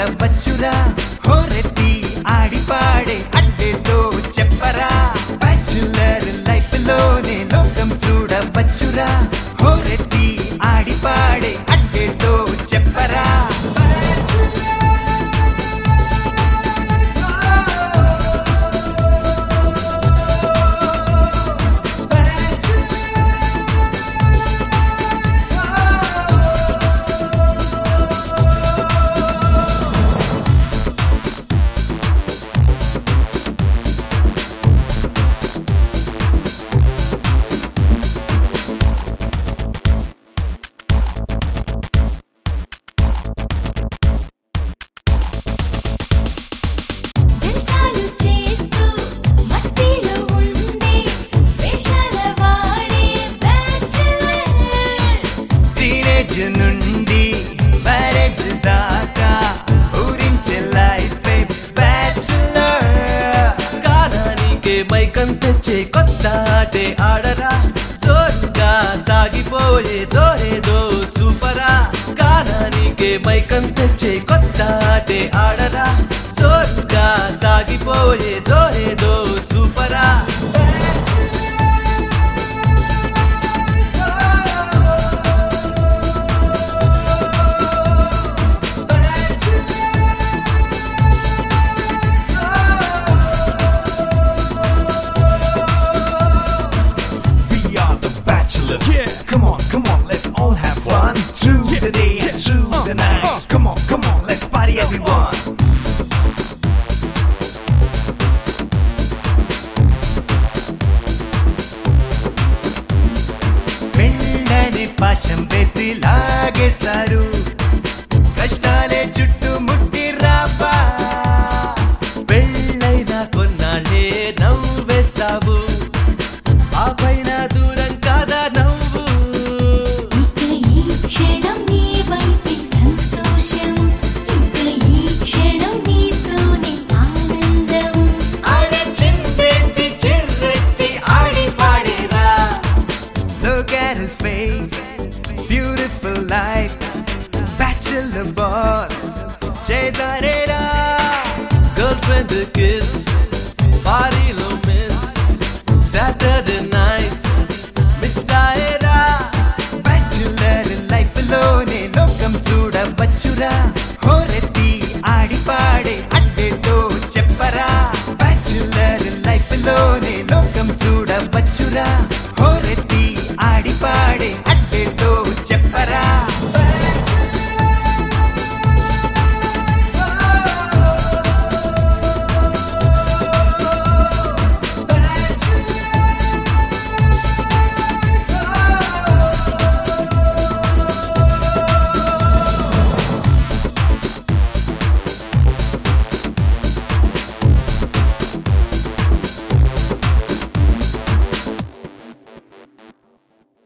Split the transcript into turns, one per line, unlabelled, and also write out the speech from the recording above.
చూడవచ్చురా హోరెత్తి ఆడి పాడే అడ్డేతో చెప్పరా bachelor life లోనే లోకం చూడవచ్చురా హోరెత్తి ఆడి పాడే అడ్డేతో చెప్పరా
జల్సాలు చేస్తూ మస్తీలో ఉండే వేషాల వాడే బ్యాచులర్
టీనేజ్ నుండి మ్యారేజ్ దాకా ఊరించే లైఫ్ బ్యాచులర్
కాలానికే మైకం తెచ్చే కొత్త ఆటే ఆడరా జోరుగా సాగిపోయే దోరేదో చూపరా కాలానికే మైకం తెచ్చే కొత్త ఆటే ఆడరా జోరుగా సాగిపోయే దోరేదో చూపరా
We are the bachelors. Yeah. Come on, come on, let's all have fun. Through the day and through the night. Come on, come on, let's party everyone. పెళ్ళని పాశం వేసి లాగేస్తారు కష్టాలే చుట్టూ ముట్టి రాబా
పెళ్ళైన కొన్నాళ్ళే నవ్వేస్తావు ఆ పైన దూరం కాదా నవ్వు
ఇక ఈ క్షణం నీ వైపే సంతోషం ఇక ఈ క్షణం నీతోనే ఆనందం
ఆడ చింపేసి చిర్రెత్తి ఆడి పాడేరా Look at his face, beautiful life, bachelor boss, చేసారేరా
గర్ల్ ఫ్రెండ్ కిస్ పారీలో మిస్ సాటర్డే నైట్స్ మిస్ అయ్యేరా
బ్యాచులర్ లైఫ్ లోనే లోకం చూడవచ్చురా హోరెత్తి ఆడి పాడే అడ్డేతో చెప్పరా బ్యాచులర్ లైఫ్ లోనే లోకం చూడవచ్చురా